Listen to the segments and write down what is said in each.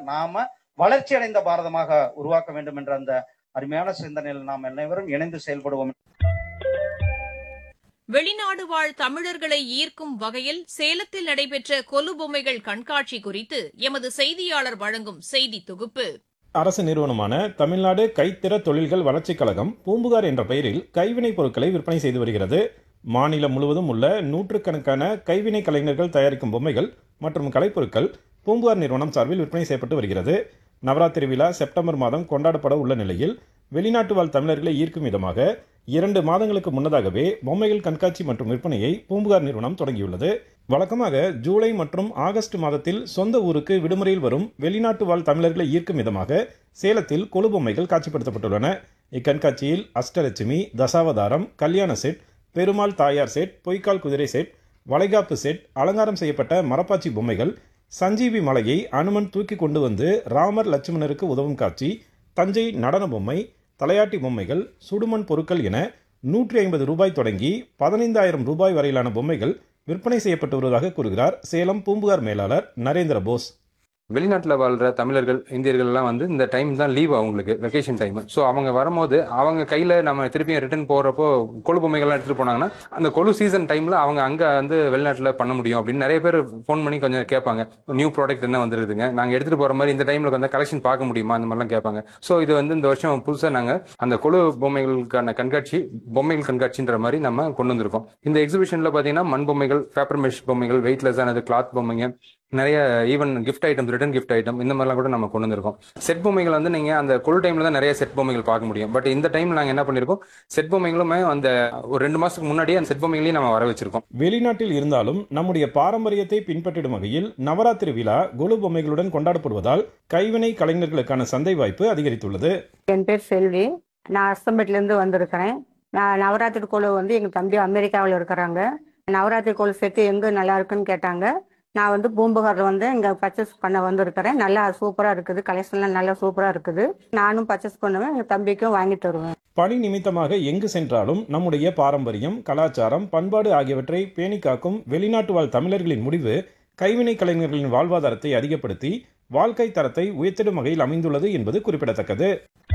நாம வளர்ச்சி அடைந்த பாரதமாக உருவாக்க வேண்டும் என்ற அந்த அருமையான சிந்தனையில் நாம் அனைவரும் இணைந்து செயல்படுவோம் வெளிநாடு வாழ் தமிழர்களை ஈர்க்கும் வகையில் சேலத்தில் நடைபெற்ற கொலு பொம்மைகள் கண்காட்சி குறித்து எமது செய்தியாளர் வழங்கும் செய்தி தொகுப்பு அரசு நிறுவனமான தமிழ்நாடு கைத்திற தொழில்கள் வளர்ச்சிக் கழகம் பூம்புகார் என்ற பெயரில் கைவினைப் பொருட்களை விற்பனை செய்து வருகிறது மாநிலம் முழுவதும் உள்ள நூற்றுக்கணக்கான கைவினை கலைஞர்கள் தயாரிக்கும் பொம்மைகள் மற்றும் கலைப்பொருட்கள் பூம்புகார் நிறுவனம் சார்பில் விற்பனை செய்யப்பட்டு வருகிறது நவராத்திரி விழா செப்டம்பர் மாதம் கொண்டாடப்பட உள்ள நிலையில் வெளிநாட்டு வாழ் தமிழர்களை ஈர்க்கும் விதமாக இரண்டு மாதங்களுக்கு முன்னதாகவே பொம்மைகள் கண்காட்சி மற்றும் விற்பனையை பூம்புகார் நிறுவனம் தொடங்கியுள்ளது வழக்கமாக ஜூலை மற்றும் ஆகஸ்ட் மாதத்தில் சொந்த ஊருக்கு விடுமுறையில் வரும் வெளிநாட்டு வாழ் தமிழர்களை ஈர்க்கும் விதமாக சேலத்தில் கொலு பொம்மைகள் காட்சிப்படுத்தப்பட்டுள்ளன இக்கண்காட்சியில் அஷ்டலட்சுமி தசாவதாரம் கல்யாண செட் பெருமாள் தாயார் செட் பொய்க்கால் குதிரை செட் வளைகாப்பு செட் அலங்காரம் செய்யப்பட்ட மரப்பாச்சி பொம்மைகள் சஞ்சீவி மலையை அனுமன் தூக்கி கொண்டு வந்து ராமர் லட்சுமணருக்கு உதவும் காட்சி தஞ்சை நடன பொம்மை தலையாட்டி பொம்மைகள் சுடுமண் பொருட்கள் என நூற்றி ஐம்பது ரூபாய் தொடங்கி பதினைந்தாயிரம் ரூபாய் வரையிலான பொம்மைகள் விற்பனை செய்யப்பட்டு வருவதாக கூறுகிறார் சேலம் பூம்புகார் மேலாளர் நரேந்திர போஸ் வெளிநாட்டில் வாழ்கிற தமிழர்கள் இந்தியர்கள் எல்லாம் வந்து இந்த டைம் தான் லீவ் அவங்களுக்கு வெக்கேஷன் டைம் ஸோ அவங்க வரும்போது அவங்க கையில் நம்ம திருப்பியும் ரிட்டர்ன் போகிறப்போ கொழு பொம்மைகள்லாம் எடுத்துகிட்டு போனாங்கன்னா அந்த கொழு சீசன் டைமில் அவங்க அங்கே வந்து வெளிநாட்டில் பண்ண முடியும் அப்படின்னு நிறைய பேர் ஃபோன் பண்ணி கொஞ்சம் கேட்பாங்க நியூ ப்ராடக்ட் என்ன வந்துருக்குங்க நாங்கள் எடுத்துகிட்டு போகிற மாதிரி இந்த டைமில் வந்து கலெக்ஷன் பார்க்க முடியுமா அந்த மாதிரிலாம் கேட்பாங்க ஸோ இது வந்து இந்த வருஷம் புதுசாக நாங்கள் அந்த கொழு பொம்மைகளுக்கான கண்காட்சி பொம்மைகள் கண்காட்சின்ற மாதிரி நம்ம கொண்டு வந்திருக்கோம் இந்த எக்ஸிபிஷனில் பார்த்தீங்கன்னா மண் பொம்மைகள் பேப்பர் மெஷ் பொம்மைகள் வெயிட்லெஸ் ஆனது கிளாத் பொம்மைங்க நிறைய even gift item return gift item இந்த மாதிரிலாம் கூட நம்ம கொண்டு வந்திருக்கோம் செட் பொம்மைகள் வந்து நீங்க அந்த கொழு டைம்ல தான் நிறைய செட் பொம்மைகள் பார்க்க முடியும் பட் இந்த டைம்ல நாங்க என்ன பண்ணிருக்கோம் செட் பொம்மைகளுமே அந்த ஒரு ரெண்டு மாசத்துக்கு முன்னாடியே அந்த செட் பொம்மைகளையும் நம்ம வர வச்சிருக்கோம் வெளிநாட்டில் இருந்தாலும் நம்முடைய பாரம்பரியத்தை பின்பற்றிடும் வகையில் நவராத்திரி விழா கொலு பொம்மைகளுடன் கொண்டாடப்படுவதால் கைவினை கலைஞர்களுக்கான சந்தை வாய்ப்பு அதிகரித்துள்ளது என் பேர் செல்வி நான் அஸ்தம்பேட்லேருந்து வந்திருக்கிறேன் நான் நவராத்திரி கோலம் வந்து எங்கள் தம்பி அமெரிக்காவில் இருக்கிறாங்க நவராத்திரி கோலம் செட்டு எங்கே நல்லா இருக்குன்னு கேட்டாங்க நான் வந்து பூம்புகாரில் வந்து இங்கே பர்ச்சேஸ் பண்ண வந்திருக்கிறேன் நல்லா சூப்பராக இருக்குது கலெக்ஷன்லாம் நல்லா சூப்பராக இருக்குது நானும் பர்ச்சேஸ் பண்ணுவேன் எங்கள் தம்பிக்கும் வாங்கி தருவேன் பணி நிமித்தமாக எங்கு சென்றாலும் நம்முடைய பாரம்பரியம் கலாச்சாரம் பண்பாடு ஆகியவற்றை பேணி காக்கும் வெளிநாட்டு வாழ் தமிழர்களின் முடிவு கைவினை கலைஞர்களின் வாழ்வாதாரத்தை அதிகப்படுத்தி வாழ்க்கை தரத்தை உயர்த்திடும் வகையில் அமைந்துள்ளது என்பது குறிப்பிடத்தக்கது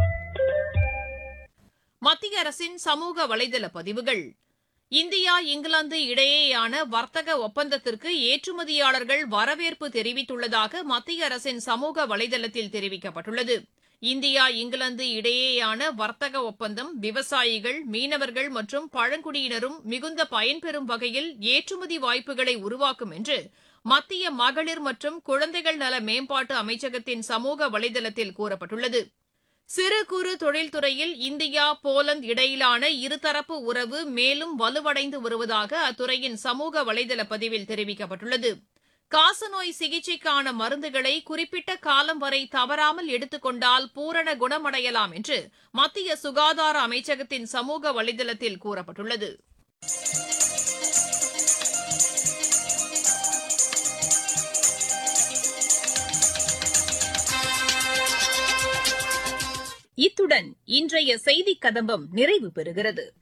மத்திய அரசின் சமூக வலைதள பதிவுகள் இந்தியா இங்கிலாந்து இடையேயான வர்த்தக ஒப்பந்தத்திற்கு ஏற்றுமதியாளர்கள் வரவேற்பு தெரிவித்துள்ளதாக மத்திய அரசின் சமூக வலைதளத்தில் தெரிவிக்கப்பட்டுள்ளது இந்தியா இங்கிலாந்து இடையேயான வர்த்தக ஒப்பந்தம் விவசாயிகள் மீனவர்கள் மற்றும் பழங்குடியினரும் மிகுந்த பயன்பெறும் வகையில் ஏற்றுமதி வாய்ப்புகளை உருவாக்கும் என்று மத்திய மகளிர் மற்றும் குழந்தைகள் நல மேம்பாட்டு அமைச்சகத்தின் சமூக வலைதளத்தில் கூறப்பட்டுள்ளது சிறு குறு தொழில்துறையில் இந்தியா போலந்து இடையிலான இருதரப்பு உறவு மேலும் வலுவடைந்து வருவதாக அத்துறையின் சமூக வலைதள பதிவில் தெரிவிக்கப்பட்டுள்ளது காசநோய் சிகிச்சைக்கான மருந்துகளை குறிப்பிட்ட காலம் வரை தவறாமல் எடுத்துக்கொண்டால் பூரண குணமடையலாம் என்று மத்திய சுகாதார அமைச்சகத்தின் சமூக வலைதளத்தில் கூறப்பட்டுள்ளது இத்துடன் இன்றைய செய்திக் கதம்பம் நிறைவு பெறுகிறது